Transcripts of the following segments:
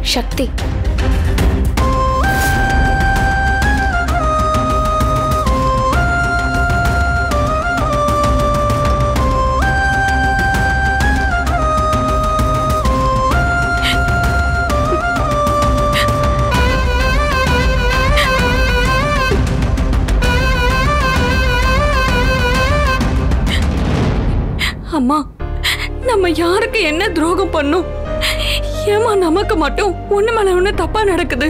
சக்தி அம்மா நம்ம யாருக்கு என்ன துரோகம் பண்ணோம் ஏமா நமக்கு மட்டும் ஒண்ணு மேல ஒண்ணு தப்பா நடக்குது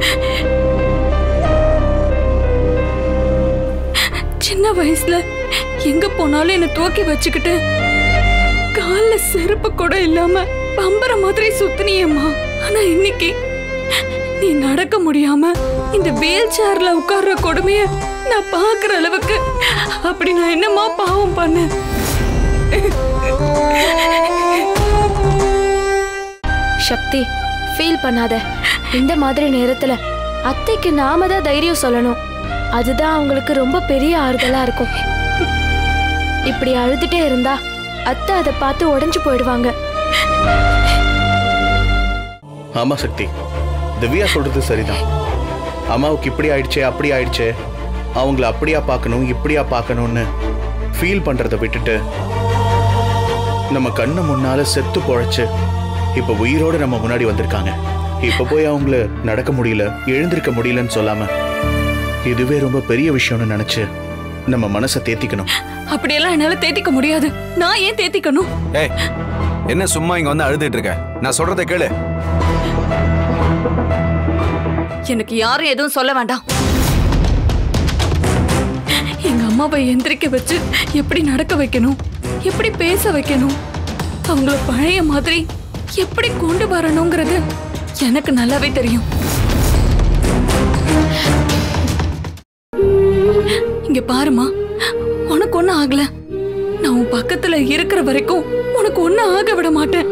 சின்ன வயசுல எங்க போனாலும் என்ன தூக்கி வச்சுக்கிட்டு கால்ல செருப்பு கூட இல்லாம பம்பர மாதிரி சுத்தினியம்மா ஆனா இன்னைக்கு நீ நடக்க முடியாம இந்த வீல் சேர்ல உட்கார்ற கொடுமைய நான் பாக்குற அளவுக்கு அப்படி நான் என்னம்மா பாவம் பண்ணேன் சக்தி ஃபீல் பண்ணாத இந்த மாதிரி நேரத்துல அத்தைக்கு நாம தான் தைரியம் சொல்லணும் அதுதான் அவங்களுக்கு ரொம்ப பெரிய ஆறுதலா இருக்கும் இப்படி அழுதுட்டே இருந்தா அத்தை அதை பார்த்து உடைஞ்சு போயிடுவாங்க ஆமா சக்தி திவ்யா சொல்றது சரிதான் அம்மாவுக்கு இப்படி ஆயிடுச்சே அப்படி ஆயிடுச்சே அவங்கள அப்படியா பார்க்கணும் இப்படியா பார்க்கணும்னு ஃபீல் பண்றதை விட்டுட்டு நம்ம கண்ணு முன்னால செத்து பொழைச்சு இப்ப உயிரோட நம்ம முன்னாடி வந்திருக்காங்க இப்ப போய் அவங்கள நடக்க முடியல எழுந்திருக்க முடியலன்னு சொல்லாம இதுவே ரொம்ப பெரிய விஷயம்னு நினைச்சு நம்ம மனசை தேத்திக்கணும் அப்படியெல்லாம் என்னால தேத்திக்க முடியாது நான் ஏன் தேத்திக்கணும் ஏய் என்ன சும்மா இங்க வந்து அழுதுட்டு இருக்க நான் சொல்றதை கேளு எனக்கு யாரும் எதுவும் சொல்ல வேண்டாம் எங்க அம்மாவை எந்திரிக்க வச்சு எப்படி நடக்க வைக்கணும் எப்படி பேச வைக்கணும் அவங்கள பழைய மாதிரி எப்படி கொண்டு வரணுங்கிறது எனக்கு நல்லாவே தெரியும் இங்க பாருமா உனக்கு ஒண்ணும் ஆகல நான் உன் பக்கத்துல இருக்கிற வரைக்கும் உனக்கு ஒண்ணும் ஆக விட மாட்டேன்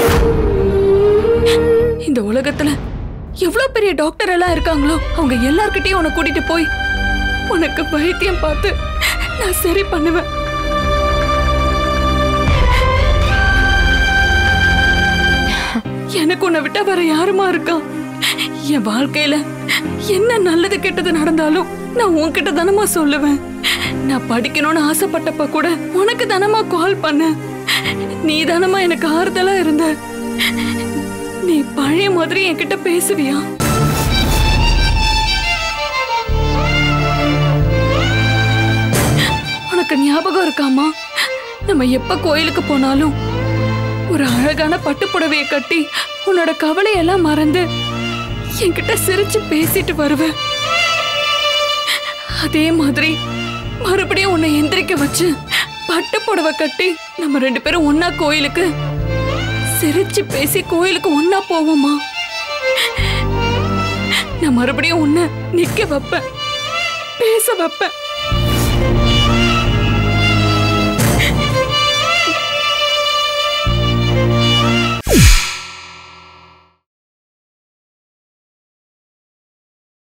இந்த உலகத்துல எவ்வளவு பெரிய டாக்டர் எல்லாம் இருக்காங்களோ அவங்க எல்லார்கிட்டயும் உன்னை கூட்டிட்டு போய் உனக்கு வைத்தியம் பார்த்து நான் சரி பண்ணுவேன் எனக்கு உன்னை விட்டா வேற யாருமா இருக்கா என் வாழ்க்கையில என்ன நல்லது கெட்டது நடந்தாலும் நான் உன்கிட்ட தானமா சொல்லுவேன் நான் படிக்கணும்னு ஆசைப்பட்டப்ப கூட உனக்கு தானமா கால் பண்ணேன் நீ தானமா எனக்கு ஆறுதலா இருந்த நீ பழைய மாதிரி என்கிட்ட பேசுவியா உனக்கு ஞாபகம் இருக்காமா நம்ம எப்ப கோயிலுக்கு போனாலும் ஒரு அழகான பட்டு புடவைய கட்டி உன்னோட கவலையெல்லாம் மறந்து என்கிட்ட சிரிச்சு பேசிட்டு வருவ அதே மாதிரி மறுபடியும் உன்னை எந்திரிக்க வச்சு பட்டு புடவை கட்டி நம்ம ரெண்டு பேரும் ஒன்னா கோயிலுக்கு சிரிச்சு பேசி கோயிலுக்கு ஒன்னா போவோமா நான் மறுபடியும் உன்னை நிக்க வைப்பேன் பேச வைப்பேன்